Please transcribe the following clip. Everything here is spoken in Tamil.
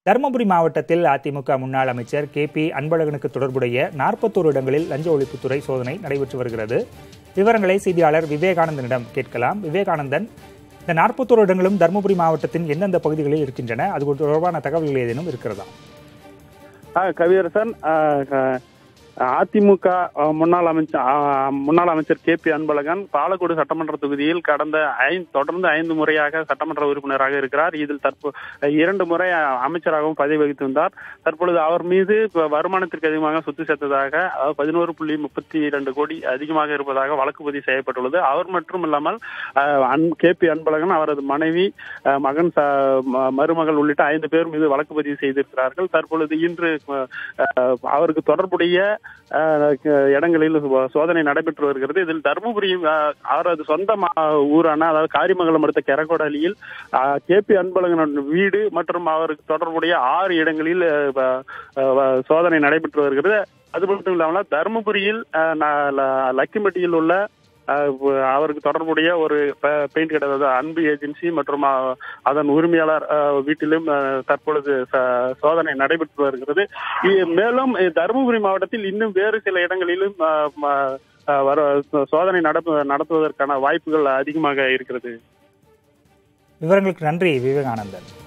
தருமபுரி மாவட்டத்தில் அதிமுக முன்னாள் அமைச்சர் கே பி அன்பழகனுக்கு தொடர்புடைய நாற்பத்தோரு இடங்களில் லஞ்ச ஒழிப்புத்துறை சோதனை நடைபெற்று வருகிறது விவரங்களை செய்தியாளர் விவேகானந்தனிடம் கேட்கலாம் விவேகானந்தன் இந்த நாற்பத்தோரு இடங்களும் தருமபுரி மாவட்டத்தின் எந்தெந்த பகுதிகளில் இருக்கின்றன அது தொடர்பான தகவல்கள் ஏதேனும் இருக்கிறதா ஆ, கவியரசன் ஆ, ஆ, அதிமுக ஆ, முன்னாள் அமைச்சர் ஆ, முன்னாள் அமைச்சர் கே பி அன்பழகன் பாலக்கோடு சட்டமன்ற தொகுதியில் கடந்த ஐந்து தொடர்ந்து ஐந்து முறையாக சட்டமன்ற உறுப்பினராக இருக்கிறார் இதில் தற்போ இரண்டு முறை அமைச்சராகவும் பதவி வகித்து வந்தார் தற்பொழுது அவர் மீது இப்ப வருமானத்திற்கு அதிகமாக சொத்து சேர்த்ததாக அதாவது பதினோரு புள்ளி முப்பத்தி இரண்டு கோடி அதிகமாக இருப்பதாக வழக்கு பதிவு செய்யப்பட்டுள்ளது அவர் மட்டும் இல்லாமல் கே பி அன்பழகன் அவரது மனைவி ஆ, மகன் ச- ம- மருமகள் உள்ளிட்ட ஐந்து பேர் மீது வழக்கு பதிவு செய்திருக்கிறார்கள் தற்பொழுது இன்று அஹ், அவருக்கு தொடர்புடைய அஹ், இடங்களில் சோதனை நடைபெற்று வருகிறது இதில் தருமபுரி அஹ், அவரது சொந்த மா- ஊரான அதாவது காரிமங்கலம் அடுத்த கெரகோடலியில் கே பி அன்பழகன் வீடு மற்றும் அவருக்கு தொடர்புடைய ஆறு இடங்களில் அஹ், வ- அஹ், சோதனை நடைபெற்று வருகிறது அது மட்டும் இல்லாமல் தருமபுரியில் அஹ், ந- ல- லக்கிம்பட்டியில் உள்ள அஹ், அவருக்கு தொடர்புடைய ஒரு பெ- பெயிண்ட் கடை அதாவது அன்பு ஏஜென்சி மற்றும் அஹ், அதன் உரிமையாளர் அஹ், வீட்டிலும் அஹ், தற்பொழுது ச- சோதனை நடைபெற்று வருகிறது இ- மேலும் இ- தருமபுரி மாவட்டத்தில் இன்னும் வேறு சில இடங்களிலும் அஹ், ம- அஹ், வர சோதனை நடப்பு- நடத்துவதற்கான வாய்ப்புகள் அதிகமாக இருக்கிறது விவரங்களுக்கு நன்றி விவேகானந்தன்